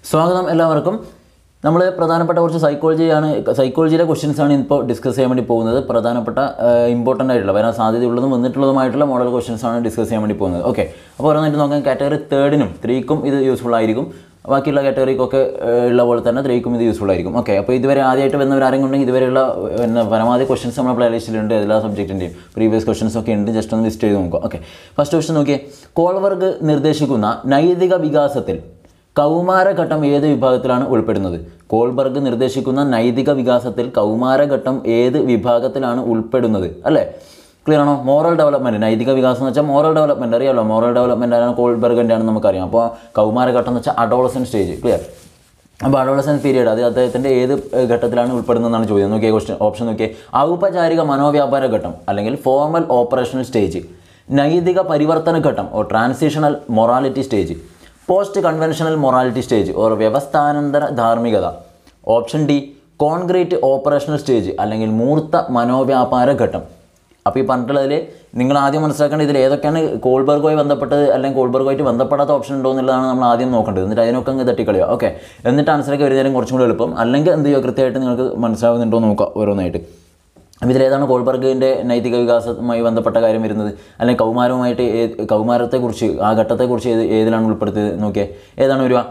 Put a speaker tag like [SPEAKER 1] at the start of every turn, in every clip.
[SPEAKER 1] സ്വാഗതം എല്ലാവർക്കും നമ്മൾ പ്രധാനപ്പെട്ട കുറച്ച് സൈക്കോളജിയാണ് സൈക്കോളജിയിലെ ക്വസ്റ്റ്യൻസ് ആണ് ഇപ്പോൾ ഡിസ്കസ് ചെയ്യാൻ വേണ്ടി പോകുന്നത് പ്രധാനപ്പെട്ട ഇമ്പോർട്ടൻ്റ് ആയിട്ടുള്ള വരാൻ സാധ്യതയുള്ളതും വന്നിട്ടുള്ളതുമായിട്ടുള്ള മോഡൽ ക്വസ്റ്റ്യൻസ് ആണ് ഡിസ്കസ് ചെയ്യാൻ വേണ്ടി പോകുന്നത് ഓക്കെ അപ്പോൾ ഓരോന്നായിട്ട് നോക്കാം കാറ്റഗറി തേർഡിനും ത്രീക്കും ഇത് യൂസ്ഫുൾ ആയിരിക്കും ബാക്കിയുള്ള കാറ്റഗറിക്കൊക്കെ ഏഹ്, ഉള്ള പോലെ തന്നെ ത്രീക്കും ഇത് യൂസ്ഫുൾ ആയിരിക്കും ഓക്കെ അപ്പോൾ ഇതുവരെ ആദ്യമായിട്ട് വന്നവർ ആരെങ്കിലും ഉണ്ടെങ്കിൽ ഇതുവരെയുള്ള പിന്നെ പരമാവധി ക്വസ്റ്റൻസ് നമ്മുടെ പ്ലേ ലിസ്റ്റിലുണ്ട് എല്ലാ സബ്ജക്റ്റിൻ്റെയും പ്രീവിയസ് ക്വസ്റ്റൻസ് ഒക്കെ ഉണ്ട് ജസ്റ്റ് ഒന്ന് ലിസ്റ്റ് ചെയ്ത് നോക്കുക ഓക്കെ ഫസ്റ്റ് ക്വസ്റ്റൻ നോക്കിയേ കോൾവർഗ് നിർദ്ദേശിക്കുന്ന നൈതിക വികാസത്തിൽ കൗമാരഘട്ടം ഏത് വിഭാഗത്തിലാണ് ഉൾപ്പെടുന്നത് കോൾബർഗ് നിർദ്ദേശിക്കുന്ന നൈതിക വികാസത്തിൽ കൗമാരഘട്ടം ഏത് വിഭാഗത്തിലാണ് ഉൾപ്പെടുന്നത് അല്ലേ ക്ലിയർ ആണോ മോറൽ ഡെവലപ്മെൻറ്റ് നൈതിക വികാസം എന്ന് വെച്ചാൽ മോറൽ ഡെവലപ്മെൻറ്റ് അറിയാലോ മോറൽ ഡെവലപ്മെൻ്റ് ആണ് കോൾബർഗിൻ്റെ ആണെന്ന് നമുക്കറിയാം അപ്പോൾ കൗമാരഘട്ടം എന്ന് വെച്ചാൽ അഡോളസൻ സ്റ്റേജ് ക്ലിയർ അപ്പോൾ അഡോളസൻ പീരീഡ് അത് അദ്ദേഹത്തിൻ്റെ ഏത് ഏഹ്, ഘട്ടത്തിലാണ് ഉൾപ്പെടുന്നതെന്നാണ് ചോദ്യം നോക്കിയ ക്വസ്റ്റ്യൻ ഓപ്ഷൻ നോക്കിയേ ഔപചാരിക മനോവ്യാപാര ഘട്ടം അല്ലെങ്കിൽ ഫോർമൽ ഓപ്പറേഷണൽ സ്റ്റേജ് നൈതിക പരിവർത്തന ഘട്ടം or transitional morality stage post conventional morality stage or വ്യവസ്ഥാനന്തര ധാർമ്മികത option D concrete operational stage അല്ലെങ്കിൽ മൂർത്ത മനോവ്യാപാര ഘട്ടം അപ്പോൾ ഈ പറഞ്ഞിട്ടുള്ളതിൽ നിങ്ങൾ ആദ്യം മനസ്സിലാക്കേണ്ടത് ഇതിൽ ഏതൊക്കെയാണ് കോൾബർഗുമായി ബന്ധപ്പെട്ടത് അല്ലെങ്കിൽ കോൾബർഗുമായിട്ട് ബന്ധപ്പെടാത്ത ഓപ്ഷൻ ഉണ്ടോ എന്നുള്ളതാണ് നമ്മൾ ആദ്യം നോക്കേണ്ടത് എന്നിട്ട് അതിനൊക്കെ അങ്ങ് തട്ടിക്കളിയോ ഓക്കെ എന്നിട്ട് ആൻസറൊക്കെ വരുന്നേരം കുറച്ചും കൂടി എളുപ്പം അല്ലെങ്കിൽ എന്ത് ചെയ്യുക കൃത്യമായിട്ട് നിങ്ങൾക്ക് മനസ്സിലാവുന്നുണ്ടോ എന്ന് നോക്കുക ഓരോന്നായിട്ട് അപ്പോൾ ഇതിലേതാണ് കോൾബർഗിൻ്റെ നൈതിക വികാസവുമായി ബന്ധപ്പെട്ട കാര്യം വരുന്നത് അല്ലെങ്കിൽ കൗമാരവുമായിട്ട് ഏത് കൗമാരത്തെക്കുറിച്ച് ആ ഘട്ടത്തെക്കുറിച്ച് ഏത് ഏതിലാണ് ഉൾപ്പെടുത്തിയത് നോക്കിയേ ഏതാണ് വരിക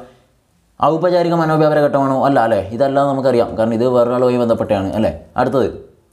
[SPEAKER 1] ഔപചാരിക മനോവ്യാപാര ഘട്ടമാണോ അല്ല അല്ലേ ഇതല്ലാതെ നമുക്കറിയാം കാരണം ഇത് വേറൊരാളുമായി ബന്ധപ്പെട്ടാണ് അല്ലേ അടുത്തത്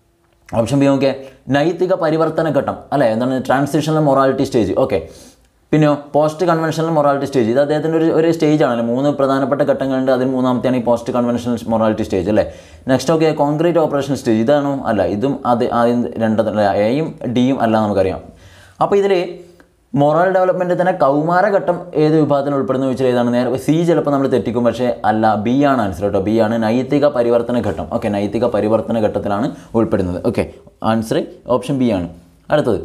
[SPEAKER 1] ഓപ്ഷൻ ബി നോക്കിയേ നൈതിക പരിവർത്തന ഘട്ടം അല്ലേ എന്താണ് ട്രാൻസിഷണൽ മൊറാലിറ്റി സ്റ്റേജ് ഓക്കെ പിന്നെയോ പോസ്റ്റ് കൺവെൻഷണൽ മൊറാലിറ്റി സ്റ്റേജ് ഇത് അദ്ദേഹത്തിൻ്റെ ഒരു ഒരു സ്റ്റേജ് ആണല്ലോ മൂന്ന് പ്രധാനപ്പെട്ട ഘട്ടങ്ങളുണ്ട് അതിൽ മൂന്നാമത്തെയാണ് ഈ പോസ്റ്റ് കൺവെൻഷണൽ മൊറാലിറ്റി സ്റ്റേജ് അല്ലേ next okay concrete operation stage ഇതാണോ അല്ല ഇതും അത് ആദ്യം രണ്ടല്ല എയും ഡിയും അല്ല നമുക്കറിയാം അപ്പോൾ ഇതിൽ മൊറൽ ഡെവലപ്മെൻറ്റ് തന്നെ കൗമാരഘട്ടം ഏത് വിഭാഗത്തിൽ ഉൾപ്പെടുന്ന ചോദിച്ചാൽ ഏതാണ് നേരെ സി ചിലപ്പോൾ നമ്മൾ തെറ്റിക്കും പക്ഷേ അല്ല ബി ആണ് ആൻസർ കേട്ടോ ബി ആണ് നൈതിക പരിവർത്തന ഘട്ടം ഓക്കെ നൈതിക പരിവർത്തന ഘട്ടത്തിലാണ് ഉൾപ്പെടുന്നത് ഓക്കെ ആൻസർ ഓപ്ഷൻ ബി ആണ് അടുത്തത്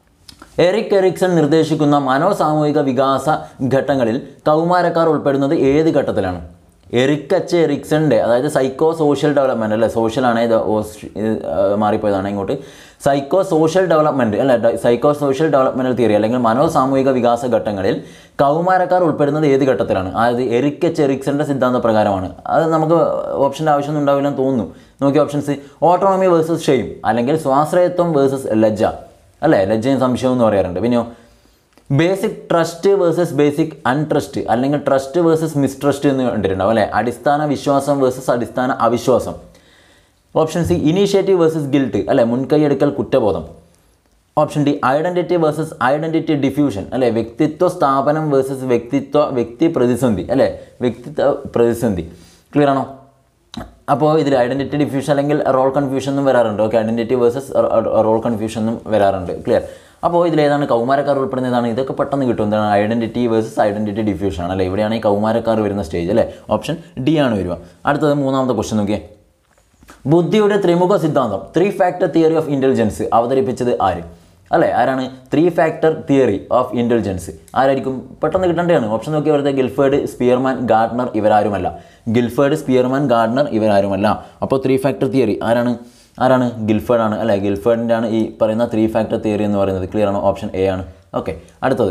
[SPEAKER 1] എറിക് എറിക്സൺ നിർദ്ദേശിക്കുന്ന മനോസാമൂഹിക വികാസ ഘട്ടങ്ങളിൽ കൗമാരക്കാർ ഉൾപ്പെടുന്നത് ഏത് ഘട്ടത്തിലാണ് എറിക് എച്ച് എറിക്സണിൻ്റെ അതായത് സൈക്കോ സോഷ്യൽ ഡെവലപ്മെൻറ്റ് അല്ലേ സോഷ്യലാണ് ഇത് ഓസ്- ഇത് ആ, മാറിപ്പോയതാണ് ഇങ്ങോട്ട് സൈക്കോ സോഷ്യൽ ഡെവലപ്മെൻറ്റ് അല്ല ഡ- സൈക്കോ സോഷ്യൽ ഡെവലപ്മെൻറ്റൽ തിയറി അല്ലെങ്കിൽ മനോസാമൂഹിക വികാസ ഘട്ടങ്ങളിൽ കൗമാരക്കാർ ഉൾപ്പെടുന്നത് ഏത് ഘട്ടത്തിലാണ് അതായത് എറിക് എച്ച് എറിക്സണിൻ്റെ സിദ്ധാന്ത പ്രകാരമാണ് അത് നമുക്ക് ഓപ്ഷൻ്റെ ആവശ്യമൊന്നും ഉണ്ടാവില്ലെന്ന് തോന്നുന്നു നോക്കിയ ഓപ്ഷൻസ് ഓട്ടോണമി വേഴ്സസ് ഷെയിം അല്ലെങ്കിൽ സ്വാശ്രയത്വം വേഴ്സസ് ലജ്ജ അല്ലേ ലജ്ജയും സംശയവും എന്ന് പറയാറുണ്ട് പിന്നെയോ basic trust versus basic untrust അല്ലെങ്കിൽ ട്രസ്റ്റ് വേഴ്സസ് മിസ്ട്രസ്റ്റ് എന്ന് കണ്ടിട്ടുണ്ടാവും അല്ലേ അടിസ്ഥാന വിശ്വാസം വേഴ്സസ് അടിസ്ഥാന അവിശ്വാസം option C initiative versus guilt അല്ലെ മുൻകൈയെടുക്കൽ കുറ്റബോധം option D identity versus identity diffusion അല്ലെ വ്യക്തിത്വ സ്ഥാപനം വേഴ്സസ് വ്യക്തിത്വ വ്യക്തി പ്രതിസന്ധി അല്ലെ വ്യക്തിത്വ പ്രതിസന്ധി ക്ലിയർ ആണോ അപ്പോൾ ഇതിൽ ഐഡൻറ്റിറ്റി ഡിഫ്യൂഷൻ അല്ലെങ്കിൽ റോൾ കൺഫ്യൂഷൻ എന്നും വരാറുണ്ട് okay identity versus role confusion എന്നും വരാറുണ്ട് ക്ലിയർ അപ്പോൾ ഇതിൽ ഏതാണ് കൗമാരക്കാർ ഉൾപ്പെടുന്ന ഏതാണ് ഇതൊക്കെ പെട്ടെന്ന് കിട്ടും എന്താണ് ഐഡൻറ്റിറ്റി വേഴ്സസ് ഐഡൻറ്റിറ്റി ഡിഫ്യൂഷൻ ആണ് അല്ലേ ഇവിടെയാണ് ഈ കൗമാരക്കാർ വരുന്ന സ്റ്റേജ് അല്ലേ ഓപ്ഷൻ ഡി ആണ് വരിക അടുത്തത് മൂന്നാമത്തെ ക്വസ്റ്റ്യൻ നോക്കിയേ ബുദ്ധിയുടെ ത്രിമുഖ സിദ്ധാന്തം three factor theory of intelligence അവതരിപ്പിച്ചത് ആര് അല്ലേ ആരാണ് three factor theory of intelligence ആരായിരിക്കും പെട്ടെന്ന് കിട്ടേണ്ടതാണ് ഓപ്ഷൻ നോക്കിയ വെറുതെ ഗിൽഫേർഡ് സ്പിയർമാൻ ഗാർഡ്നർ ഇവരാരുമല്ല ഗിൽഫേർഡ് സ്പിയർമാൻ ഗാർഡ്നർ ഇവരാരുമല്ല അപ്പോൾ ത്രീ ഫാക്ടർ തിയറി ആരാണ് ആരാണ് ഗിൽഫേർഡ് ആണ് അല്ലേ ഗിൽഫേർഡിൻ്റെ ആണ് ഈ പറയുന്ന ത്രീ ഫാക്ടർ തിയറി എന്ന് പറയുന്നത് ക്ലിയർ ആണ് ഓപ്ഷൻ എ ആണ് ഓക്കെ അടുത്തത്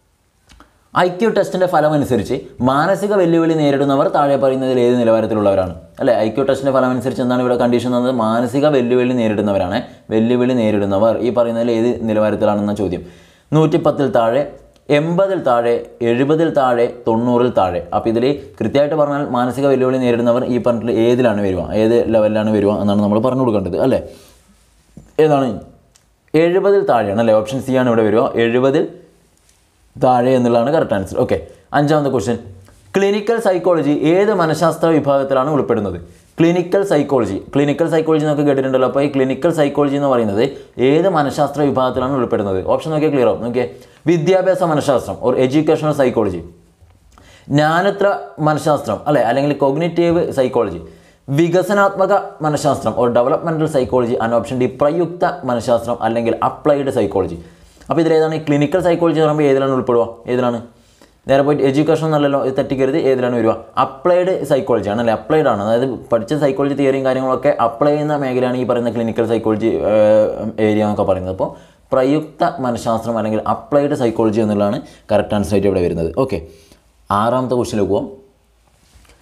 [SPEAKER 1] ഐ ക്യു ടെസ്റ്റിൻ്റെ ഫലം അനുസരിച്ച് മാനസിക വെല്ലുവിളി നേരിടുന്നവർ താഴെ പറയുന്നതിൽ ഏത് നിലവാരത്തിലുള്ളവരാണ് അല്ലേ ഐ ക്യു ടെസ്റ്റിൻ്റെ ഫലം അനുസരിച്ച് എന്താണ് ഇവിടെ കണ്ടീഷൻ തന്നത് മാനസിക വെല്ലുവിളി നേരിടുന്നവരാണ് വെല്ലുവിളി നേരിടുന്നവർ ഈ പറയുന്നതിൽ ഏത് നിലവാരത്തിലാണെന്ന ചോദ്യം നൂറ്റിപ്പത്തിൽ താഴെ എൺപതിൽ താഴെ എഴുപതിൽ താഴെ തൊണ്ണൂറിൽ താഴെ അപ്പോൾ ഇതിൽ കൃത്യമായിട്ട് പറഞ്ഞാൽ മാനസിക വെല്ലുവിളി നേരിടുന്നവർ ഈ പറഞ്ഞിട്ട് ഏതിലാണ് വരിക ഏത് ലെവലിലാണ് വരിക എന്നാണ് നമ്മൾ പറഞ്ഞു കൊടുക്കേണ്ടത് അല്ലേ ഏതാണ് എഴുപതിൽ താഴെയാണ് അല്ലേ ഓപ്ഷൻ സി ആണ് ഇവിടെ വരിക എഴുപതിൽ താഴെ എന്നുള്ളതാണ് കറക്റ്റ് ആൻസർ ഓക്കെ അഞ്ചാമത്തെ ക്വസ്റ്റ്യൻ ക്ലിനിക്കൽ സൈക്കോളജി ഏത് മനഃശാസ്ത്ര വിഭാഗത്തിലാണ് ഉൾപ്പെടുന്നത് ക്ലിനിക്കൽ സൈക്കോളജി ക്ലിനിക്കൽ സൈക്കോളജി എന്നൊക്കെ കേട്ടിട്ടുണ്ടല്ലോ അപ്പോൾ ഈ ക്ലിനിക്കൽ സൈക്കോളജി എന്ന് പറയുന്നത് ഏത് മനഃശാസ്ത്ര വിഭാഗത്തിലാണ് ഉൾപ്പെടുന്നത് ഓപ്ഷൻ നോക്കിയാൽ ക്ലിയർ ആവും നോക്കിയേ വിദ്യാഭ്യാസ മനഃശാസ്ത്രം ഓർ എഡ്യൂക്കേഷണൽ സൈക്കോളജി ജ്ഞാനത്ര മനഃശാസ്ത്രം അല്ലെ അല്ലെങ്കിൽ കോഗ്നിറ്റീവ് സൈക്കോളജി വികസനാത്മക മനഃശാസ്ത്രം or developmental psychology and option D പ്രയുക്ത മനഃശാസ്ത്രം അല്ലെങ്കിൽ അപ്ലൈഡ് സൈക്കോളജി അപ്പോൾ ഇതിലേതാണ് ഈ ക്ലിനിക്കൽ സൈക്കോളജി എന്ന് പറയുമ്പോൾ ഏതിലാണ് ഉൾപ്പെടുക ഏതിലാണ് നേരെ പോയിട്ട് എഡ്യൂക്കേഷൻ എന്നല്ലല്ലോ ഇത് തെറ്റിക്കരുത് ഏതിലാണ് വരിക അപ്ലൈഡ് സൈക്കോളജി ആണ് അല്ലേ അപ്ലൈഡ് ആണ് അതായത് പഠിച്ച സൈക്കോളജി തിയറിയും കാര്യങ്ങളൊക്കെ അപ്ലൈ ചെയ്യുന്ന മേഖലയാണ് ഈ പറയുന്ന ക്ലിനിക്കൽ സൈക്കോളജി ഏരിയ എന്നൊക്കെ പറയുന്നത് അപ്പോൾ പ്രയുക്ത മനഃശാസ്ത്രം അല്ലെങ്കിൽ അപ്ലൈഡ് സൈക്കോളജി എന്നുള്ളതാണ് കറക്റ്റ് ആൻസർ ആയിട്ട് ഇവിടെ വരുന്നത് ഓക്കെ ആറാമത്തെ ക്വസ്റ്റിലേക്ക് പോകാം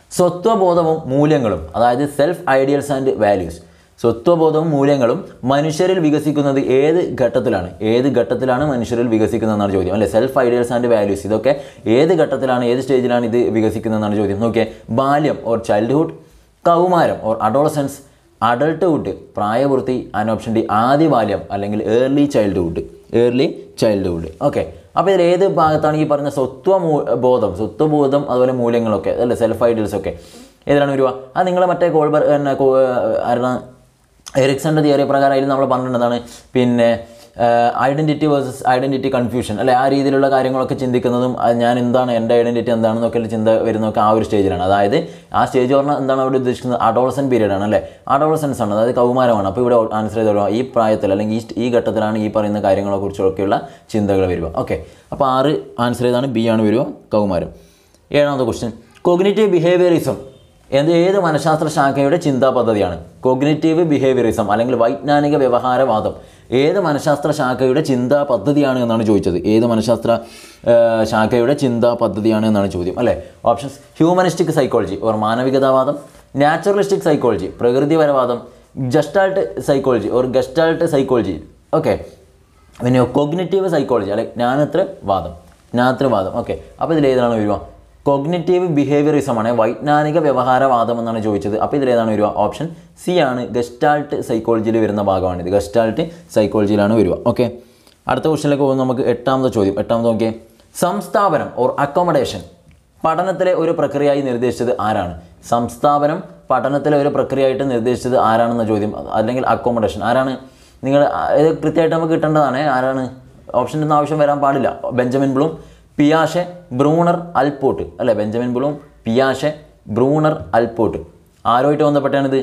[SPEAKER 1] സ്വത്വബോധവും മൂല്യങ്ങളും അതായത് സെൽഫ് ഐഡിയൽസ് ആൻഡ് വാല്യൂസ് സ്വത്വബോധവും മൂല്യങ്ങളും മനുഷ്യരിൽ വികസിക്കുന്നത് ഏത് ഘട്ടത്തിലാണ് ഏത് ഘട്ടത്തിലാണ് മനുഷ്യരിൽ വികസിക്കുന്നതെന്നാണ് ചോദ്യം അല്ലെ സെൽഫ് ഐഡിയൽസ് ആൻഡ് വാല്യൂസ് ഇതൊക്കെ ഏത് ഘട്ടത്തിലാണ് ഏത് സ്റ്റേജിലാണ് ഇത് വികസിക്കുന്നതെന്നാണ് ചോദ്യം നോക്കിയേ ബാല്യം ഓർ ചൈൽഡ്ഹുഡ് കൗമാരം ഓർ അഡോളസൻസ് അഡൾട്ട്ഹുഡ് പ്രായപൂർത്തി ആൻഡ് ഓപ്ഷൻ ഡി ആദ്യ ബാല്യം അല്ലെങ്കിൽ early childhood early childhood okay അപ്പോൾ ഇതിൽ ഏത് ഭാഗത്താണ് ഈ പറഞ്ഞ സ്വത്വ മൂ- ബോധം സ്വത്വബോധം അതുപോലെ മൂല്യങ്ങളൊക്കെ അല്ലേ സെൽഫ് ഐഡിയൽസ് ഒക്കെ ഏതിലാണ് വരിക അത് നിങ്ങൾ മറ്റേ കോൾബർ പിന്നെ കോ- ആരാണ് എറിക്സന്റെ തിയറി പ്രകാരം അതിൽ നമ്മൾ പറഞ്ഞിട്ടുള്ളതാണ് പിന്നെ ഐഡൻറ്റിറ്റി വേഴ്സസ് ഐഡൻറ്റിറ്റി കൺഫ്യൂഷൻ അല്ലെ ആ രീതിയിലുള്ള കാര്യങ്ങളൊക്കെ ചിന്തിക്കുന്നതും അത് ഞാൻ എന്താണ് എൻ്റെ ഐഡൻറ്റിറ്റി എന്താണെന്നൊക്കെ ഉള്ള ചിന്ത വരുന്നതൊക്കെ ആ ഒരു സ്റ്റേജിലാണ് അതായത് ആ സ്റ്റേജ് പറഞ്ഞാൽ എന്താണ് അവിടെ ഉദ്ദേശിക്കുന്നത് അഡോളസൻ പീരീഡ് ആണ് അല്ലേ അഡോളസൻസ് ആണ് അതായത് കൗമാരമാണ് അപ്പോൾ ഇവിടെ ആൻസർ ചെയ്തോളൂ ഈ പ്രായത്തിൽ അല്ലെങ്കിൽ ഈ സ്റ്റ്- ഈ ഘട്ടത്തിലാണ് ഈ പറയുന്ന കാര്യങ്ങളെക്കുറിച്ചൊക്കെയുള്ള ചിന്തകൾ വരിക ഓക്കെ അപ്പോൾ ആറ് ആൻസർ ചെയ്താണ് ബി ആണ് വരിക കൗമാരം ഏഴാമത്തെ ക്വസ്റ്റ്യൻ കോഗ്നേറ്റീവ് ബിഹേവിയറിസം എന്ത് ഏത് മനഃശാസ്ത്ര ശാഖയുടെ ചിന്താ പദ്ധതിയാണ് കോഗ്നേറ്റീവ് ബിഹേവിയറിസം അല്ലെങ്കിൽ വൈജ്ഞാനിക വ്യവഹാരവാദം ഏത് മനഃശാസ്ത്ര ശാഖയുടെ ചിന്താ പദ്ധതിയാണ് എന്നാണ് ചോദിച്ചത് ഏത് മനഃശാസ്ത്ര ആ, ശാഖയുടെ ചിന്താ പദ്ധതിയാണ് എന്നാണ് ചോദ്യം അല്ലേ ഓപ്ഷൻസ് ഹ്യൂമനിസ്റ്റിക് സൈക്കോളജി ഓർ മാനവികതാവാദം നാച്ചുറലിസ്റ്റിക് സൈക്കോളജി പ്രകൃതിപരവാദം gestalt psychology or gestalt psychology okay പിന്നെ കോഗ്നേറ്റീവ് സൈക്കോളജി അല്ലെ ജ്ഞാനത്ര വാദം ജ്ഞാനത്രവാദം ഓക്കെ അപ്പോൾ ഇതിൽ ഏതാണ് വരിക കോഗ്നേറ്റീവ് ബിഹേവിയറിസം ആണ് വൈജ്ഞാനിക വ്യവഹാരവാദം എന്നാണ് ചോദിച്ചത് അപ്പോൾ ഇതിൽ ഏതാണ് വരിക ഓപ്ഷൻ സി ആണ് ഗസ്റ്റാൾട്ട് സൈക്കോളജിയിൽ വരുന്ന ഭാഗമാണിത് ഗസ്റ്റാൾട്ട് സൈക്കോളജിയിലാണ് വരിക ഓക്കെ അടുത്ത ക്വസ്റ്റിലേക്ക് പോകുമ്പോൾ നമുക്ക് എട്ടാമത്തെ ചോദ്യം എട്ടാമത്തെ നോക്കിയേ സംസ്ഥാപനം ഓർ അക്കോമഡേഷൻ പഠനത്തിലെ ഒരു പ്രക്രിയയായി നിർദ്ദേശിച്ചത് ആരാണ് സംസ്ഥാപനം പഠനത്തിലെ ഒരു പ്രക്രിയയായിട്ട് നിർദ്ദേശിച്ചത് ആരാണെന്ന ചോദ്യം അല്ലെങ്കിൽ അക്കോമഡേഷൻ ആരാണ് നിങ്ങൾ ഇത് കൃത്യമായിട്ട് നമുക്ക് കിട്ടേണ്ടതാണ് ആരാണ് ഓപ്ഷൻ്റെ ഒന്നും ആവശ്യം വരാൻ പാടില്ല ബെഞ്ചമിൻ ബ്ലൂം പിയാഷെ ബ്രൂണർ അൽപോട്ട് അല്ലേ ബെഞ്ചമിൻ ബ്ലൂം പിയാഷെ ബ്രൂണർ അൽപോട്ട് ആരുമായിട്ട് ബന്ധപ്പെട്ടാണിത്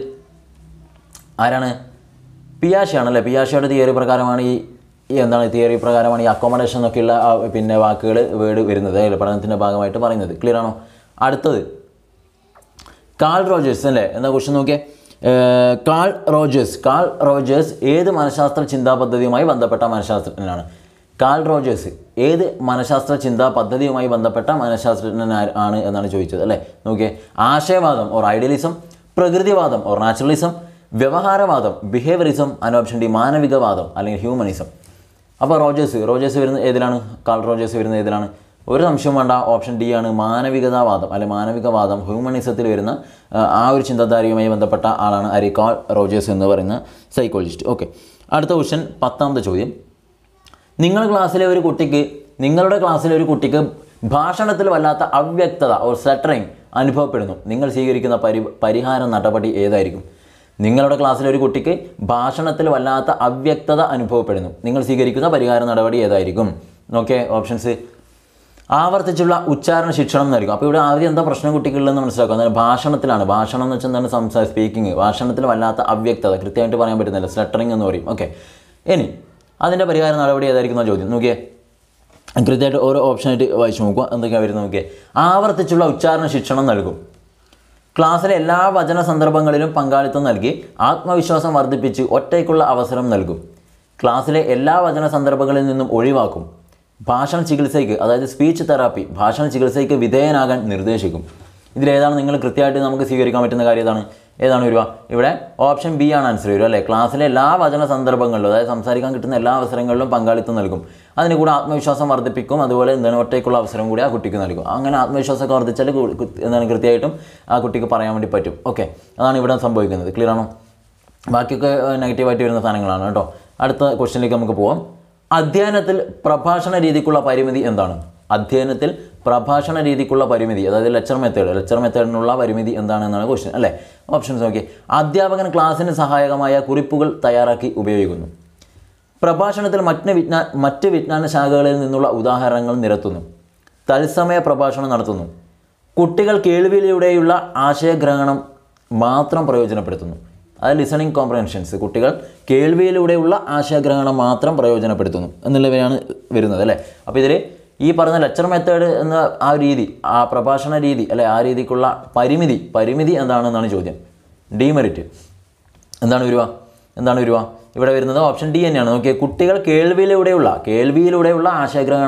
[SPEAKER 1] ആരാണ് പിയാഷയാണ് അല്ലേ പിയാഷയുടെ തിയറി പ്രകാരമാണ് ഈ ഈ എന്താണ് തിയറി പ്രകാരമാണ് ഈ അക്കോമഡേഷൻ എന്നൊക്കെയുള്ള ആ പിന്നെ വാക്കുകൾ വേർഡ് വരുന്നത് അല്ലേ പഠനത്തിൻ്റെ ഭാഗമായിട്ട് പറയുന്നത് ക്ലിയർ ആണോ അടുത്തത് കാൾ റോജേഴ്സ് അല്ലേ എന്താ ക്വസ്റ്റ്യൻ നോക്കിയേ uh, Carl Rogers Carl Rogers ഏത് മനഃശാസ്ത്ര ചിന്താ പദ്ധതിയുമായി ബന്ധപ്പെട്ട മനഃശാസ്ത്രജ്ഞനാണ് കാൾ റോജേഴ്സ് ഏത് മനഃശാസ്ത്ര ചിന്താ പദ്ധതിയുമായി ബന്ധപ്പെട്ട മനഃശാസ്ത്രജ്ഞൻ ആര് ആണ് എന്നാണ് ചോദിച്ചത് അല്ലേ നോക്കിയേ ആശയവാദം ഓർ ഐഡിയലിസം പ്രകൃതിവാദം ഓർ നാച്ചുറലിസം വ്യവഹാരവാദം ബിഹേവിയറിസം ആൻഡ് ഓപ്ഷൻ ഡി മാനവികവാദം അല്ലെങ്കിൽ ഹ്യൂമനിസം അപ്പോൾ റോജേഴ്സ് റോജേഴ്സ് വരുന്ന ഏതിലാണ് കാൾ റോജേഴ്സ് വരുന്ന ഏതിലാണ് ഒരു സംശയം വേണ്ട ഓപ്ഷൻ ഡി ആണ് മാനവികതാവാദം അല്ലെ മാനവികവാദം ഹ്യൂമനിസത്തിൽ വരുന്ന ആ, ആ ഒരു ചിന്താധാരയുമായി ബന്ധപ്പെട്ട ആളാണ് അരി കാൾ റോജേഴ്സ് എന്ന് പറയുന്ന സൈക്കോളജിസ്റ്റ് ഓക്കെ അടുത്ത ക്വസ്റ്റ്യൻ പത്താമത്തെ ചോദ്യം നിങ്ങൾ ക്ലാസ്സിലെ ഒരു കുട്ടിക്ക് നിങ്ങളുടെ ക്ലാസ്സിലെ ഒരു കുട്ടിക്ക് ഭാഷണത്തിൽ വല്ലാത്ത അവ്യക്തത ഓർ സെറ്ററിങ് അനുഭവപ്പെടുന്നു നിങ്ങൾ സ്വീകരിക്കുന്ന പരി പരിഹാര നടപടി ഏതായിരിക്കും നിങ്ങളുടെ ക്ലാസ്സിലെ ഒരു കുട്ടിക്ക് ഭാഷണത്തിൽ വല്ലാത്ത അവ്യക്തത അനുഭവപ്പെടുന്നു നിങ്ങൾ സ്വീകരിക്കുന്ന പരിഹാര നടപടി ഏതായിരിക്കും നോക്കിയേ ഓപ്ഷൻസ് ആവർത്തിച്ചുള്ള ഉച്ചാരണ ശിക്ഷണം നൽകും അപ്പോൾ ഇവിടെ ആദ്യം എന്താ പ്രശ്നം കുട്ടികളിലെന്ന് മനസ്സിലാക്കുക അതായത് ഭാഷണത്തിലാണ് ഭാഷണം എന്ന് വെച്ചാൽ എന്താണ് സംസാര സ്പീക്കിംഗ് ഭാഷണത്തിൽ വല്ലാത്ത അവ്യക്തത കൃത്യമായിട്ട് പറയാൻ പറ്റുന്നില്ല സ്ലട്ടറിങ് എന്ന് പറയും ഓക്കെ ഇനി അതിൻ്റെ പരിഹാര നടപടി ഏതായിരിക്കും എന്നാ ചോദ്യം നോക്കിയേ കൃത്യമായിട്ട് ഓരോ ഓപ്ഷനായിട്ട് വായിച്ചു നോക്കുക എന്തൊക്കെയാണ് വരുന്നത് നോക്കിയേ ആവർത്തിച്ചുള്ള ഉച്ചാരണ ശിക്ഷണം നൽകും ക്ലാസ്സിലെ എല്ലാ വചന സന്ദർഭങ്ങളിലും പങ്കാളിത്തം നൽകി ആത്മവിശ്വാസം വർദ്ധിപ്പിച്ച് ഒറ്റയ്ക്കുള്ള അവസരം നൽകും ക്ലാസ്സിലെ എല്ലാ വചന സന്ദർഭങ്ങളിൽ നിന്നും ഒഴിവാക്കും ഭാഷണ ചികിത്സയ്ക്ക് അതായത് സ്പീച്ച് തെറാപ്പി ഭാഷണ ചികിത്സയ്ക്ക് വിധേയനാകാൻ നിർദ്ദേശിക്കും ഇതിലേതാണ് നിങ്ങൾ കൃത്യമായിട്ട് നമുക്ക് സ്വീകരിക്കാൻ പറ്റുന്ന കാര്യം ഏതാണ് ഏതാണ് വരിക ഇവിടെ ഓപ്ഷൻ ബി ആണ് ആൻസർ വരിക അല്ലേ ക്ലാസ്സിലെ എല്ലാ വചന സന്ദർഭങ്ങളിലും അതായത് സംസാരിക്കാൻ കിട്ടുന്ന എല്ലാ അവസരങ്ങളിലും പങ്കാളിത്തം നൽകും അതിന് കൂടെ ആത്മവിശ്വാസം വർദ്ധിപ്പിക്കും അതുപോലെ എന്താണ് ഒറ്റയ്ക്കുള്ള അവസരം കൂടി ആ കുട്ടിക്ക് നൽകും അങ്ങനെ ആത്മവിശ്വാസമൊക്കെ വർദ്ധിച്ചാൽ കു- കു- എന്താണ് കൃത്യമായിട്ടും ആ കുട്ടിക്ക് പറയാൻ വേണ്ടി പറ്റും ഓക്കെ അതാണ് ഇവിടെ സംഭവിക്കുന്നത് ക്ലിയർ ആണോ ബാക്കിയൊക്കെ നെഗറ്റീവായിട്ട് വരുന്ന സാധനങ്ങളാണ് കേട്ടോ അടുത്ത ക്വസ്റ്റ്യനിലേക്ക് നമുക്ക് പോവാം അധ്യയനത്തിൽ പ്രഭാഷണ രീതിക്കുള്ള പരിമിതി എന്താണ് അധ്യയനത്തിൽ പ്രഭാഷണ രീതിക്കുള്ള പരിമിതി അതായത് ലെക്ചർ മെത്തേഡ് ലെക്ചർ മെത്തേഡിനുള്ള പരിമിതി എന്താണെന്നാണ് ക്വസ്റ്റ്യൻ അല്ലേ ഓപ്ഷൻസ് നോക്കി അധ്യാപകൻ ക്ലാസ്സിന് സഹായകമായ കുറിപ്പുകൾ തയ്യാറാക്കി ഉപയോഗിക്കുന്നു പ്രഭാഷണത്തിൽ മറ്റ് വിജ്ഞാ മറ്റ് വിജ്ഞാന ശാഖകളിൽ നിന്നുള്ള ഉദാഹരണങ്ങൾ നിരത്തുന്നു തത്സമയ പ്രഭാഷണം നടത്തുന്നു കുട്ടികൾ കേൾവിയിലൂടെയുള്ള ആശയഗ്രഹണം മാത്രം പ്രയോജനപ്പെടുത്തുന്നു അത് ലിസണിങ് കോംപ്രഹെൻഷൻസ് കുട്ടികൾ കേൾവിയിലൂടെയുള്ള ആശയഗ്രഹണം മാത്രം പ്രയോജനപ്പെടുത്തുന്നു എന്നുള്ളവയാണ് വരുന്നത് അല്ലേ അപ്പോൾ ഇതിൽ ഈ പറഞ്ഞ ലെക്ചർ മെത്തേഡ് എന്ന ആ രീതി ആ പ്രഭാഷണ രീതി അല്ലെ ആ രീതിക്കുള്ള പരിമിതി പരിമിതി എന്താണെന്നാണ് ചോദ്യം ഡീമെറിറ്റ് എന്താണ് വരിക എന്താണ് വരിക ഇവിടെ വരുന്നത് ഓപ്ഷൻ ഡി തന്നെയാണ് നോക്കിയാൽ കുട്ടികൾ കേൾവിയിലൂടെയുള്ള കേൾവിയിലൂടെയുള്ള ആശയഗ്രഹണം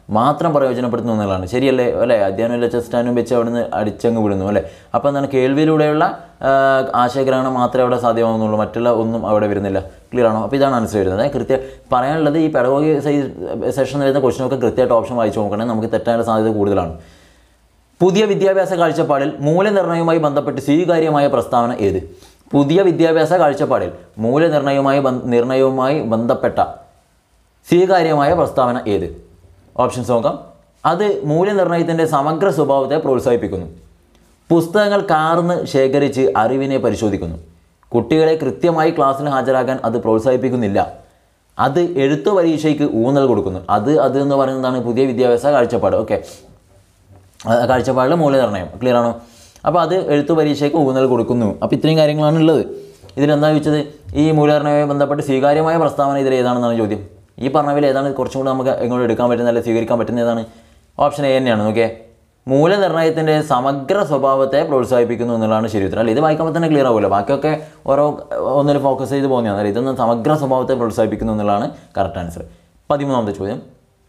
[SPEAKER 1] മാത്രം പ്രയോജനപ്പെടുത്തുന്നു എന്നുള്ളതാണ് ശരിയല്ലേ അല്ലേ അധ്യയനം ലക്ഷസ്ഥാനം വെച്ച് അവിടെ നിന്ന് അടിച്ചങ്ങ് വിടുന്നു അല്ലേ അപ്പോൾ എന്താണ് കേൾവിയിലൂടെയുള്ള ആ, ആശയഗ്രഹണം മാത്രമേ അവിടെ സാധ്യമാകുന്നുള്ളൂ മറ്റുള്ള ഒന്നും അവിടെ വരുന്നില്ല ക്ലിയർ ആണോ അപ്പോൾ ഇതാണ് ആൻസർ വരുന്നത് കൃത്യം പറയാനുള്ളത് ഈ പെഡഗോഗി സെഷൻ വരുന്ന ക്വസ്റ്റനൊക്കെ കൃത്യമായിട്ട് ഓപ്ഷൻ വായിച്ചു നോക്കണമെങ്കിൽ നമുക്ക് തെറ്റാനുള്ള സാധ്യത കൂടുതലാണ് പുതിയ വിദ്യാഭ്യാസ കാഴ്ചപ്പാടിൽ മൂല്യനിർണ്ണയവുമായി ബന്ധപ്പെട്ട് സ്വീകാര്യമായ പ്രസ്താവന ഏത് പുതിയ വിദ്യാഭ്യാസ കാഴ്ചപ്പാടിൽ മൂല്യനിർണ്ണയവുമായി ബന്ധ- നിർണ്ണയവുമായി ബന്ധപ്പെട്ട സ്വീകാര്യമായ പ്രസ്താവന ഏത് ഓപ്ഷൻസ് നോക്കാം അത് മൂല്യനിർണ്ണയത്തിൻ്റെ സമഗ്ര സ്വഭാവത്തെ പ്രോത്സാഹിപ്പിക്കുന്നു പുസ്തകങ്ങൾ കാർന്ന് ശേഖരിച്ച് അറിവിനെ പരിശോധിക്കുന്നു കുട്ടികളെ കൃത്യമായി ക്ലാസ്സിൽ ഹാജരാക്കാൻ അത് പ്രോത്സാഹിപ്പിക്കുന്നില്ല അത് എഴുത്തു പരീക്ഷയ്ക്ക് ഊന്നൽ കൊടുക്കുന്നു അത് അത് എന്ന് പറയുന്നതാണ് പുതിയ വിദ്യാഭ്യാസ കാഴ്ചപ്പാട് ഓക്കെ കാഴ്ചപ്പാടിലെ മൂല്യനിർണ്ണയം ക്ലിയർ ആണോ അപ്പോൾ അത് എഴുത്തു പരീക്ഷയ്ക്ക് ഊന്നൽ കൊടുക്കുന്നു അപ്പോൾ ഇത്രയും കാര്യങ്ങളാണ് ഉള്ളത് ഇതിലെന്താ ചോദിച്ചത് ഈ മൂല്യനിർണ്ണയവുമായി ബന്ധപ്പെട്ട് സ്വീകാര്യമായ പ്രസ്താവന ഇതിൽ ഏതാണെന്നാണ് ചോദ്യം ഈ പറഞ്ഞവയിൽ ഏതാണ് കുറച്ചും കൂടി നമുക്ക് എങ്ങോട്ട് എടുക്കാൻ പറ്റുന്ന അല്ലെങ്കിൽ സ്വീകരിക്കാൻ പറ്റുന്ന ഏതാണ് ഓപ്ഷൻ എ തന്നെയാണ് ഓക്കെ മൂല്യനിർണ്ണയത്തിൻ്റെ സമഗ്ര സ്വഭാവത്തെ പ്രോത്സാഹിപ്പിക്കുന്നു എന്നുള്ളതാണ് ശരി ഉത്തരം അല്ല ഇത് വായിക്കുമ്പോൾ തന്നെ ക്ലിയർ ആവുമല്ലോ ബാക്കിയൊക്കെ ഓരോ ഒന്നിൽ ഫോക്കസ് ചെയ്ത് പോകുന്നതാണ് അല്ല ഇതൊന്നും സമഗ്ര സ്വഭാവത്തെ പ്രോത്സാഹിപ്പിക്കുന്നു എന്നുള്ളതാണ് കറക്റ്റ് ആൻസർ പതിമൂന്നാമത്തെ ചോദ്യം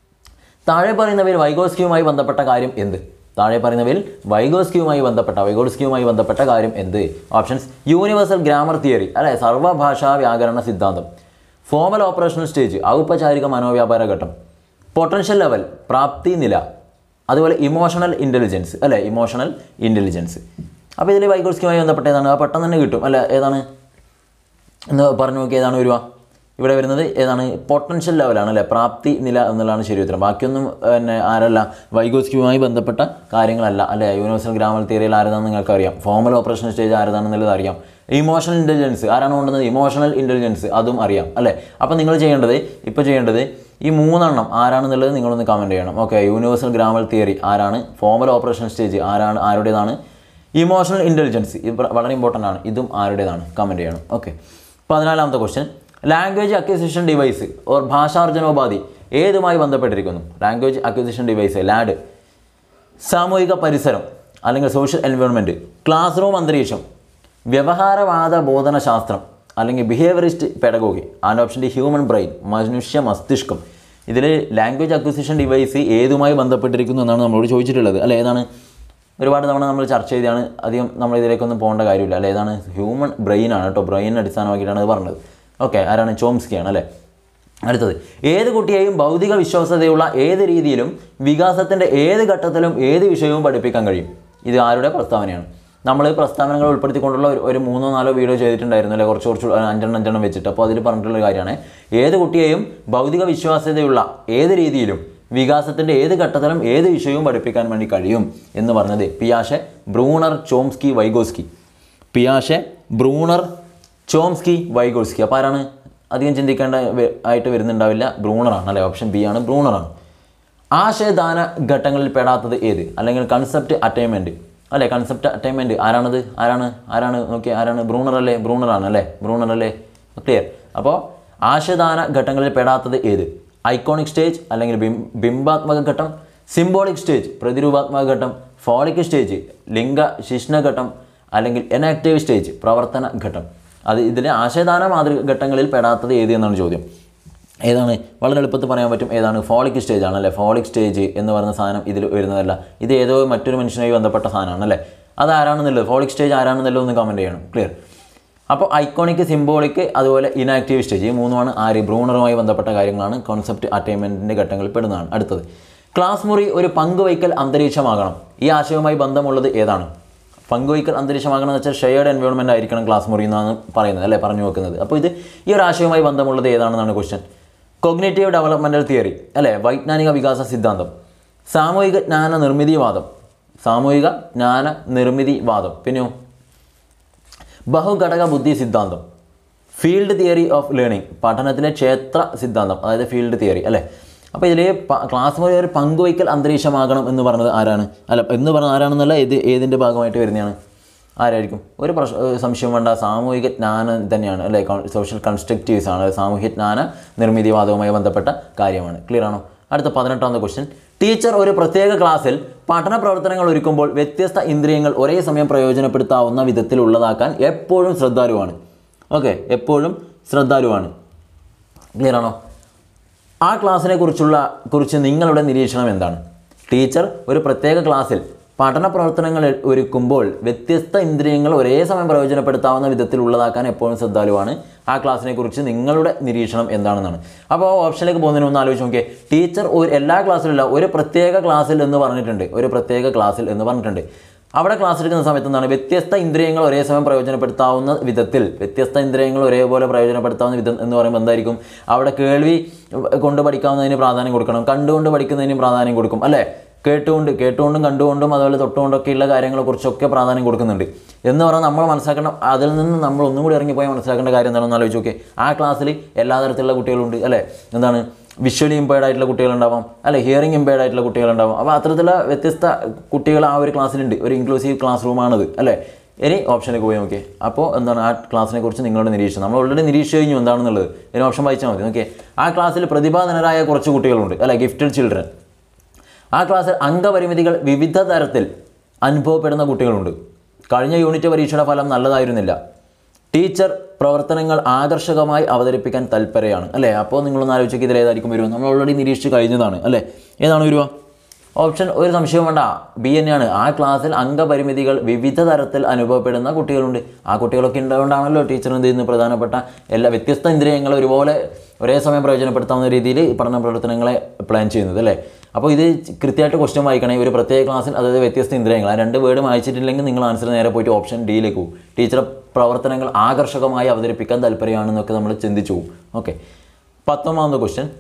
[SPEAKER 1] താഴെ പറയുന്നവയിൽ വൈഗോസ്കിയുമായി ബന്ധപ്പെട്ട കാര്യം എന്ത് താഴെ പറയുന്നവയിൽ വൈഗോസ്കിയുമായി ബന്ധപ്പെട്ട വൈഗോസ്കിയുമായി ബന്ധപ്പെട്ട കാര്യം എന്ത് ഓപ്ഷൻസ് യൂണിവേഴ്സൽ ഗ്രാമർ തിയറി അല്ലെ സർവഭാഷാ വ്യാകരണ സിദ്ധാന്തം ഫോമൽ ഓപ്പറേഷണൽ സ്റ്റേജ് ഔപചാരിക മനോവ്യാപാര ഘട്ടം പൊട്ടൻഷ്യൽ ലെവൽ പ്രാപ്തി നില അതുപോലെ ഇമോഷണൽ ഇൻ്റലിജൻസ് അല്ലേ ഇമോഷണൽ ഇൻ്റലിജൻസ് അപ്പോൾ ഇതിൽ വൈഗോസ്കിയുമായി ബന്ധപ്പെട്ട ഏതാണ് ആ പെട്ടെന്ന് തന്നെ കിട്ടും അല്ല ഏതാണ് എന്ന് പറഞ്ഞു നോക്കി ഏതാണ് വരിക ഇവിടെ വരുന്നത് ഏതാണ് പൊട്ടൻഷ്യൽ ലെവലാണ് അല്ലേ പ്രാപ്തി നില എന്നുള്ളതാണ് ശരി ഉത്തരം ബാക്കിയൊന്നും പിന്നെ ആരല്ല വൈഗോസ്ക്യുമായി ബന്ധപ്പെട്ട കാര്യങ്ങളല്ല അല്ലേ യൂണിവേഴ്സൽ ഗ്രാമർ തിയറിയിൽ ആരതാണെന്ന് നിങ്ങൾക്ക് അറിയാം ഫോമൽ ഓപ്പറേഷൻ സ്റ്റേജ് ആരതാണെന്നുള്ളത് അറിയാം ഇമോഷണൽ ഇൻ്റലിജൻസ് ആരാണ് കൊണ്ടുവന്നത് ഇമോഷണൽ ഇൻ്റലിജൻസ് അതും അറിയാം അല്ലേ അപ്പോൾ നിങ്ങൾ ചെയ്യേണ്ടത് ഇപ്പോൾ ചെയ്യേണ്ടത് ഈ മൂന്നെണ്ണം ആരാണെന്നുള്ളത് നിങ്ങളൊന്ന് കമൻറ്റ് ചെയ്യണം ഓക്കെ യൂണിവേഴ്സൽ ഗ്രാമർ തിയറി ആരാണ് ഫോമൽ ഓപ്പറേഷൻ സ്റ്റേജ് ആരാണ് ആരുടേതാണ് ഇമോഷണൽ ഇൻ്റലിജൻസ് ഇത് പ്ര- വളരെ ഇമ്പോർട്ടൻ്റ് ആണ് ഇതും ആരുടേതാണ് കമൻറ്റ് ചെയ്യണം ഓക്കെ പതിനാലാമത്തെ question language acquisition device or ഭാഷാർജനോപാധി ഏതുമായി ബന്ധപ്പെട്ടിരിക്കുന്നു ലാംഗ്വേജ് അക്വിസിഷൻ ഡിവൈസ് ലാഡ് സാമൂഹിക പരിസരം അല്ലെങ്കിൽ സോഷ്യൽ എൻവയോൺമെൻറ്റ് ക്ലാസ് റൂം അന്തരീക്ഷം വ്യവഹാരവാദ ബോധനശാസ്ത്രം അല്ലെങ്കിൽ behaviourist pedagogy and option D human brain മനുഷ്യ മസ്തിഷ്കം ഇതിൽ ലാംഗ്വേജ് അക്വിസിഷൻ ഡിവൈസ് ഏതുമായി ബന്ധപ്പെട്ടിരിക്കുന്നു എന്നാണ് നമ്മളോട് ചോദിച്ചിട്ടുള്ളത് അല്ല ഏതാണ് ഒരുപാട് തവണ നമ്മൾ ചർച്ച ചെയ്താണ് അധികം നമ്മൾ ഇതിലേക്കൊന്നും പോകേണ്ട കാര്യമില്ല അല്ലേ ഏതാണ് ഹ്യൂമൻ ബ്രെയിൻ ആണ് കേട്ടോ ബ്രെയിൻ അടിസ്ഥാനമാക്കിയിട്ടാണ് ഇത് പറഞ്ഞത് ഓക്കെ ആരാണ് ചോംസ്കിയാണ് അല്ലേ അടുത്തത് ഏത് കുട്ടിയെയും ഭൗതിക വിശ്വാസതയുള്ള ഏത് രീതിയിലും വികാസത്തിൻ്റെ ഏത് ഘട്ടത്തിലും ഏത് വിഷയവും പഠിപ്പിക്കാൻ കഴിയും ഇത് ആരുടെ പ്രസ്താവനയാണ് നമ്മൾ പ്രസ്താവനകൾ ഉൾപ്പെടുത്തിക്കൊണ്ടുള്ള ഒരു ഒരു മൂന്നോ നാലോ വീഡിയോ ചെയ്തിട്ടുണ്ടായിരുന്നു അല്ലെ കുറച്ച് കുറച്ച് അഞ്ചെണ്ണം അഞ്ചെണ്ണം വെച്ചിട്ട് അപ്പോൾ അതിൽ പറഞ്ഞിട്ടുള്ള കാര്യമാണ് ഏത് കുട്ടിയെയും ഭൗതിക വിശ്വാസ്യതയുള്ള ഏത് രീതിയിലും വികാസത്തിൻ്റെ ഏത് ഘട്ടത്തിലും ഏത് വിഷയവും പഠിപ്പിക്കാൻ വേണ്ടി കഴിയും എന്ന് പറഞ്ഞത് പിയാഷെ Bruner Chomsky Vygotsky പിയാഷെ Bruner Chomsky Vygotsky അപ്പോൾ ആരാണ് അധികം ചിന്തിക്കേണ്ട വെ- ആയിട്ട് വരുന്നുണ്ടാവില്ല ബ്രൂണറാണ് അല്ലേ ഓപ്ഷൻ ബി ആണ് ബ്രൂണറാണ് ആശയദാന ഘട്ടങ്ങളിൽ പെടാത്തത് ഏത് അല്ലെങ്കിൽ കൺസെപ്റ്റ് അറ്റൈൻമെൻറ്റ് അല്ലേ കൺസെപ്റ്റ് അറ്റൈൻമെൻറ്റ് ആരാണത് ആരാണ് ആരാണ് നോക്കി ആരാണ് ബ്രൂണർ അല്ലേ ബ്രൂണറാണ് അല്ലേ ബ്രൂണർ അല്ലേ ക്ലിയർ അപ്പോൾ ആശയദാന ഘട്ടങ്ങളിൽ പെടാത്തത് ഏത് ഐക്കോണിക് സ്റ്റേജ് അല്ലെങ്കിൽ ബിം ബിംബാത്മക ഘട്ടം സിംബോളിക് സ്റ്റേജ് പ്രതിരൂപാത്മക ഘട്ടം ഫോളിക് സ്റ്റേജ് ലിംഗ ശിഷ്ണഘട്ടം അല്ലെങ്കിൽ എനാക്റ്റീവ് സ്റ്റേജ് പ്രവർത്തന ഘട്ടം അത് ഇതിലെ ആശയദാന മാതൃക ഘട്ടങ്ങളിൽ പെടാത്തത് ഏത് എന്നാണ് ചോദ്യം ഏതാണ് വളരെ എളുപ്പത്തിൽ പറയാൻ പറ്റും ഏതാണ് ഫോളിക് സ്റ്റേജ് ആണ് അല്ലേ ഫോളിക് സ്റ്റേജ് എന്ന് പറയുന്ന സാധനം ഇതിൽ വരുന്നതല്ല ഇത് ഏതോ മറ്റൊരു മനുഷ്യനുമായി ബന്ധപ്പെട്ട സാധനമാണ് അല്ലേ അത് ആരാണെന്നുള്ളത് ഫോളിക് സ്റ്റേജ് ആരാണെന്നുള്ളത് ഒന്ന് കമൻറ്റ് ചെയ്യണം ക്ലിയർ അപ്പോൾ ഐക്കോണിക് സിംബോളിക് അതുപോലെ ഇനാക്റ്റീവ് സ്റ്റേജ് ഈ മൂന്നുമാണ് ആര് ബ്രൂണറുമായി ബന്ധപ്പെട്ട കാര്യങ്ങളാണ് കോൺസെപ്റ്റ് അറ്റൈൻമെൻറ്റിൻ്റെ ഘട്ടങ്ങളിൽ പെടുന്നതാണ് അടുത്തത് ക്ലാസ് മുറി ഒരു പങ്കുവയ്ക്കൽ അന്തരീക്ഷമാകണം ഈ ആശയവുമായി ബന്ധമുള്ളത് ഏതാണ് പങ്കുവയ്ക്കൽ അന്തരീക്ഷമാകണം എന്ന് വെച്ചാൽ ഷെയർഡ് എൻവയോൺമെൻറ്റ് ആയിരിക്കണം ക്ലാസ് മുറി എന്നാണ് പറയുന്നത് അല്ലേ പറഞ്ഞു വെക്കുന്നത് അപ്പോൾ ഇത് ഈ ഒരു ആശയവുമായി ബന്ധമുള്ളത് ഏതാണെന്നാണ് ക്വസ്റ്റ്യൻ കൊഗ്നേറ്റീവ് ഡെവലപ്മെൻറ്റൽ തിയറി അല്ലേ വൈജ്ഞാനിക വികാസ സിദ്ധാന്തം സാമൂഹിക ജ്ഞാന നിർമ്മിതിവാദം സാമൂഹിക ജ്ഞാന നിർമ്മിതിവാദം പിന്നെയോ ബഹുഘടക ബുദ്ധി സിദ്ധാന്തം ഫീൽഡ് തിയറി ഓഫ് ലേണിംഗ് പഠനത്തിലെ ക്ഷേത്ര സിദ്ധാന്തം അതായത് ഫീൽഡ് തിയറി അല്ലേ അപ്പോൾ ഇതിൽ ക്ലാസ് മുറി ഒരു പങ്കുവയ്ക്കൽ അന്തരീക്ഷമാകണം എന്ന് പറഞ്ഞത് ആരാണ് അല്ല എന്ന് പറഞ്ഞത് ആരാണെന്നല്ല ഇത് ഏതിൻ്റെ ഭാഗമായിട്ട് വരുന്നതാണ് ആരായിരിക്കും ഒരു പ്രശ്ന ഏഹ് സംശയം വേണ്ട സാമൂഹിക ജ്ഞാനം തന്നെയാണ് അല്ലേ സോഷ്യൽ കൺസ്ട്രക്റ്റീവ്സ് ആണ് സാമൂഹ്യ ജ്ഞാന നിർമ്മിതിവാദവുമായി ബന്ധപ്പെട്ട കാര്യമാണ് ക്ലിയർ ആണോ അടുത്ത പതിനെട്ടാമത്തെ ക്വസ്റ്റ്യൻ ടീച്ചർ ഒരു പ്രത്യേക ക്ലാസ്സിൽ പഠന പ്രവർത്തനങ്ങൾ ഒരുക്കുമ്പോൾ വ്യത്യസ്ത ഇന്ദ്രിയങ്ങൾ ഒരേ സമയം പ്രയോജനപ്പെടുത്താവുന്ന വിധത്തിലുള്ളതാക്കാൻ എപ്പോഴും ശ്രദ്ധാലുവാണ് ഓക്കെ എപ്പോഴും ശ്രദ്ധാലുവാണ് ക്ലിയർ ആണോ ആ ക്ലാസ്സിനെ കുറിച്ചുള്ള കുറിച്ച് നിങ്ങളുടെ നിരീക്ഷണം എന്താണ് ടീച്ചർ ഒരു പ്രത്യേക ക്ലാസ്സിൽ പഠന പ്രവർത്തനങ്ങൾ ഒരുക്കുമ്പോൾ വ്യത്യസ്ത ഇന്ദ്രിയങ്ങൾ ഒരേ സമയം പ്രയോജനപ്പെടുത്താവുന്ന വിധത്തിലുള്ളതാക്കാൻ എപ്പോഴും ശ്രദ്ധാലുവാണ് ആ ക്ലാസ്സിനെ കുറിച്ച് നിങ്ങളുടെ നിരീക്ഷണം എന്താണെന്നാണ് അപ്പോൾ ഓപ്ഷനിലേക്ക് പോകുന്നതിന് ഒന്ന് ആലോചിച്ച് നോക്കിയേ ടീച്ചർ ഒരു എല്ലാ ക്ലാസ്സിലുള്ള ഒരു പ്രത്യേക ക്ലാസ്സിൽ എന്ന് പറഞ്ഞിട്ടുണ്ട് ഒരു പ്രത്യേക ക്ലാസ്സിൽ എന്ന് പറഞ്ഞിട്ടുണ്ട് അവിടെ ക്ലാസ് എടുക്കുന്ന സമയത്ത് എന്താണ് വ്യത്യസ്ത ഇന്ദ്രിയങ്ങൾ ഒരേ സമയം പ്രയോജനപ്പെടുത്താവുന്ന വിധത്തിൽ വ്യത്യസ്ത ഇന്ദ്രിയങ്ങൾ ഒരേപോലെ പ്രയോജനപ്പെടുത്താവുന്ന വിധം എന്ന് പറയുമ്പോൾ എന്തായിരിക്കും അവിടെ കേൾവി കൊണ്ട് പഠിക്കാവുന്നതിന് പ്രാധാന്യം കൊടുക്കണം കണ്ടുകൊണ്ട് പഠിക്കുന്നതിന് പ്രാധാന്യം കൊടുക്കും അല്ലേ കേട്ടുകൊണ്ട് കേട്ടുകൊണ്ടും കണ്ടുകൊണ്ടും അതുപോലെ തൊട്ടുകൊണ്ടൊക്കെയുള്ള കാര്യങ്ങളെക്കുറിച്ചൊക്കെ പ്രാധാന്യം കൊടുക്കുന്നുണ്ട് എന്ന് പറഞ്ഞാൽ നമ്മൾ മനസ്സിലാക്കണം അതിൽ നിന്ന് നമ്മൾ ഒന്നും കൂടി ഇറങ്ങിപ്പോയാൽ മനസ്സിലാക്കേണ്ട കാര്യം എന്താണെന്ന് ആലോചിച്ച് നോക്കിയേ ആ ക്ലാസ്സിൽ എല്ലാ തരത്തിലുള്ള കുട്ടികളുണ്ട് അല്ലേ എന്താണ് വിഷ്വലി ഇമ്പയർഡ് ആയിട്ടുള്ള കുട്ടികളുണ്ടാവാം അല്ലെ ഹിയറിംഗ് ഇമ്പയർഡ് ആയിട്ടുള്ള കുട്ടികളുണ്ടാവാം അപ്പോൾ അത്തരത്തിലുള്ള വ്യത്യസ്ത കുട്ടികൾ ആ ഒരു ക്ലാസ്സിലുണ്ട് ഒരു ഇൻക്ലൂസീവ് ക്ലാസ് റൂമാണത് അല്ലേ ഇനി ഓപ്ഷനിലേക്ക് പോയി നോക്കിയേ അപ്പോൾ എന്താണ് ആ ക്ലാസ്സിനെ കുറിച്ച് നിങ്ങളുടെ നിരീക്ഷണം നമ്മൾ ഓൾറെഡി നിരീക്ഷിച്ചു കഴിഞ്ഞു എന്താണെന്നുള്ളത് ഇനി ഓപ്ഷൻ വായിച്ചാൽ മതി ഓക്കെ ആ ക്ലാസ്സിൽ പ്രതിഭാധനരായ കുറച്ച് കുട്ടികളുണ്ട് അല്ലെ ഗിഫ്റ്റഡ് ചിൽഡ്രൻ ആ ക്ലാസ്സിൽ അംഗപരിമിതികൾ വിവിധ തരത്തിൽ അനുഭവപ്പെടുന്ന കുട്ടികളുണ്ട് കഴിഞ്ഞ യൂണിറ്റ് പരീക്ഷയുടെ ഫലം നല്ലതായിരുന്നില്ല ടീച്ചർ പ്രവർത്തനങ്ങൾ ആകർഷകമായി അവതരിപ്പിക്കാൻ തൽപരയാണ് അല്ലേ അപ്പോൾ നിങ്ങളൊന്ന് ആലോചിക്കുക ഇതിൽ ഏതായിരിക്കും വരുക നമ്മൾ ഓൾറെഡി നിരീക്ഷിച്ച് കഴിഞ്ഞതാണ് അല്ലേ ഏതാണ് വരുക ഓപ്ഷൻ ഒരു സംശയവും വേണ്ട ബി തന്നെയാണ് ആ ക്ലാസ്സിൽ അംഗപരിമിതികൾ വിവിധ തരത്തിൽ അനുഭവപ്പെടുന്ന കുട്ടികളുണ്ട് ആ കുട്ടികളൊക്കെ ഉണ്ടാകൊണ്ടാണല്ലോ ടീച്ചർ എന്ത് ചെയ്യുന്നത് പ്രധാനപ്പെട്ട എല്ലാ വ്യത്യസ്ത ഇന്ദ്രിയങ്ങൾ ഒരുപോലെ ഒരേ സമയം പ്രയോജനപ്പെടുത്താവുന്ന രീതിയിൽ പഠന പ്രവർത്തനങ്ങളെ പ്ലാൻ ചെയ്യുന്നത് അല്ലേ അപ്പോൾ ഇത് കൃത്യമായിട്ട് ക്വസ്റ്റ്യൻ വായിക്കണേ ഒരു പ്രത്യേക ക്ലാസ്സിൽ അതായത് വ്യത്യസ്ത ഇന്ദ്രിയങ്ങൾ ആ രണ്ട് വേർഡ് വായിച്ചിട്ടില്ലെങ്കിൽ നിങ്ങൾ ആൻസർ നേരെ പോയിട്ട് ഓപ്ഷൻ ഡിയിലേക്ക് പോകും ടീച്ചർ പ്രവർത്തനങ്ങൾ ആകർഷകമായി അവതരിപ്പിക്കാൻ താല്പര്യമാണെന്നൊക്കെ നമ്മൾ ചിന്തിച്ചു പോകും ഓക്കെ പത്തൊമ്പതാമത്തെ ക്വസ്റ്റ്യൻ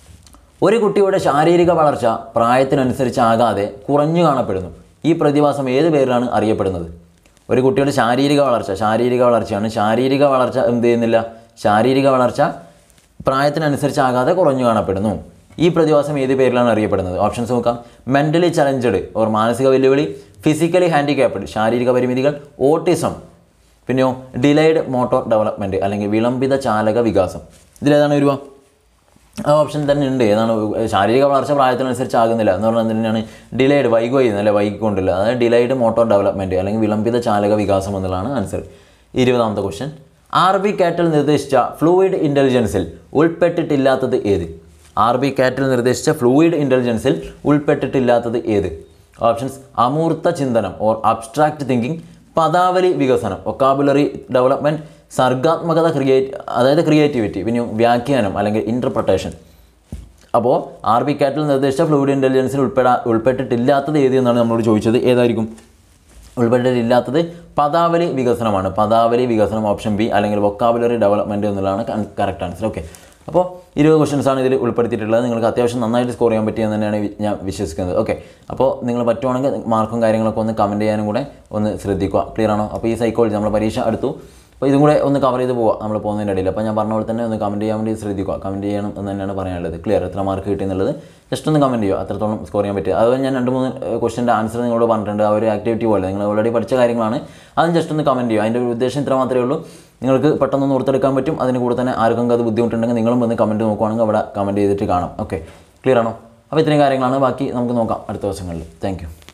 [SPEAKER 1] ഒരു കുട്ടിയുടെ ശാരീരിക വളർച്ച പ്രായത്തിനനുസരിച്ചാകാതെ കുറഞ്ഞു കാണപ്പെടുന്നു ഈ പ്രതിഭാസം ഏത് പേരിലാണ് അറിയപ്പെടുന്നത് ഒരു കുട്ടിയുടെ ശാരീരിക വളർച്ച ശാരീരിക വളർച്ചയാണ് ശാരീരിക വളർച്ച എന്ത് ചെയ്യുന്നില്ല ശാരീരിക വളർച്ച പ്രായത്തിനനുസരിച്ചാകാതെ കുറഞ്ഞു കാണപ്പെടുന്നു ഈ പ്രതിഭാസം ഏത് പേരിലാണ് അറിയപ്പെടുന്നത് ഓപ്ഷൻസ് നോക്കാം മെൻ്റലി ചലഞ്ചഡ് ഓർ മാനസിക വെല്ലുവിളി ഫിസിക്കലി ഹാൻഡിക്യാപ്ഡ് ശാരീരിക പരിമിതികൾ ഓട്ടിസം പിന്നെയോ ഡിലൈഡ് മോട്ടോർ ഡെവലപ്മെൻറ്റ് അല്ലെങ്കിൽ വിളംബിത ചാലക വികാസം ഇതിലേതാണ് വരുക ആ ഓപ്ഷൻ തന്നെ ഉണ്ട് ഏതാണ് ശാരീരിക വളർച്ച പ്രായത്തിനനുസരിച്ച് ആകുന്നില്ല എന്ന് പറഞ്ഞാൽ തന്നെയാണ് ഡിലൈഡ് വൈകോ ചെയ്യുന്നത് അല്ലെ വൈകിക്കൊണ്ടില്ല അതായത് ഡിലൈഡ് മോട്ടോർ ഡെവലപ്മെൻറ്റ് അല്ലെങ്കിൽ വിളംബിത ചാലക വികാസം എന്നുള്ളതാണ് ആൻസർ ഇരുപതാമത്തെ ക്വസ്റ്റ്യൻ ആർ ബി കാറ്റൽ നിർദ്ദേശിച്ച ഫ്ലൂയിഡ് ഇൻ്റലിജൻസിൽ ഉൾപ്പെട്ടിട്ടില്ലാത്തത് ഏത് ആർ ബി കാറ്റൽ നിർദ്ദേശിച്ച ഫ്ലൂയിഡ് ഇൻ്റലിജൻസിൽ ഉൾപ്പെട്ടിട്ടില്ലാത്തത് ഏത് ഓപ്ഷൻസ് അമൂർത്ത ചിന്തനം ഓർ അബ്സ്ട്രാക്ട് തിങ്കിങ് പദാവലി വികസനം ഒക്കാബുലറി ഡെവലപ്മെൻറ്റ് സർഗാത്മകത ക്രിയേറ്റ് അതായത് ക്രിയേറ്റിവിറ്റി പിന്നെ വ്യാഖ്യാനം അല്ലെങ്കിൽ ഇൻ്റർപ്രട്ടേഷൻ അപ്പോൾ ആർ ബി കാറ്റിൽ നിർദ്ദേശിച്ച ഫ്ലൂയിഡ് ഇൻ്റലിജൻസിൽ ഉൾപ്പെടാ ഉൾപ്പെട്ടിട്ടില്ലാത്തത് ഏത് എന്നാണ് നമ്മളോട് ചോദിച്ചത് ഏതായിരിക്കും ഉൾപ്പെട്ടിട്ടില്ലാത്തത് പദാവലി വികസനമാണ് പദാവലി വികസനം ഓപ്ഷൻ ബി അല്ലെങ്കിൽ വൊക്കാബുലറി ഡെവലപ്മെൻറ്റ് എന്നുള്ളതാണ് കറക്റ്റ് ആൻസർ ഓക്കെ അപ്പോൾ ഇരുപത് ക്വസ്റ്റൻസ് ആണ് ഇതിൽ ഉൾപ്പെടുത്തിയിട്ടുള്ളത് നിങ്ങൾക്ക് അത്യാവശ്യം നന്നായിട്ട് സ്കോർ ചെയ്യാൻ പറ്റിയെന്ന് തന്നെയാണ് വി- ഞാൻ വിശ്വസിക്കുന്നത് ഓക്കെ അപ്പോൾ നിങ്ങൾ പറ്റുവാണെങ്കിൽ മാർക്കും കാര്യങ്ങളൊക്കെ ഒന്ന് കമൻറ്റ് ചെയ്യാനും കൂടെ ഒന്ന് ശ്രദ്ധിക്കുക ക്ലിയർ ആണോ അപ്പോൾ ഈ സൈക്കോളജി നമ്മൾ പരീക്ഷ അടുത്തു അപ്പോൾ ഇതും കൂടെ ഒന്ന് കവർ ചെയ്ത് പോവാം നമ്മൾ പോകുന്നതിൻ്റെ ഇടയിൽ അപ്പോൾ ഞാൻ പറഞ്ഞ പോലെ തന്നെ ഒന്ന് കമൻറ്റ് ചെയ്യാൻ വേണ്ടി ശ്രദ്ധിക്കുക കമൻറ്റ് ചെയ്യണം എന്ന് തന്നെയാണ് പറയാനുള്ളത് ക്ലിയർ എത്ര മാർക്ക് കിട്ടി എന്നുള്ളത് ജസ്റ്റ് ഒന്ന് കമൻറ്റ് ചെയ്യുക അത്രത്തോളം സ്കോർ ചെയ്യാൻ പറ്റുക അതുപോലെ ഞാൻ രണ്ട് മൂന്ന് ക്വസ്റ്റൻ്റെ ആൻസർ നിങ്ങളോട് പറഞ്ഞിട്ടുണ്ട് ആ ഒരു ആക്ടിവിറ്റി പോലെ നിങ്ങൾ ഓൾറെഡി പഠിച്ച കാര്യങ്ങളാണ് അതും ജസ്റ്റ് ഒന്ന് കമൻറ്റ് ചെയ്യുക അതിൻ്റെ ഒരു ഉദ്ദേശം ഇത്ര മാത്രമേ ഉള്ളൂ നിങ്ങൾക്ക് പെട്ടെന്ന് ഓർത്തെടുക്കാൻ പറ്റും അതിന് കൂടെ തന്നെ ആർക്കും അത് ബുദ്ധിമുട്ടുണ്ടെങ്കിൽ നിങ്ങളും വന്ന് കമൻറ്റ് നോക്കുവാണെങ്കിൽ അവിടെ കമൻറ്റ് ചെയ്തിട്ട് കാണാം ഓക്കെ ക്ലിയർ ആണോ അപ്പോൾ ഇത്രയും കാര്യങ്ങളാണ് ബാക്കി നമുക്ക് നോക്കാം അടുത്ത ദിവസങ്ങളിൽ താങ്ക്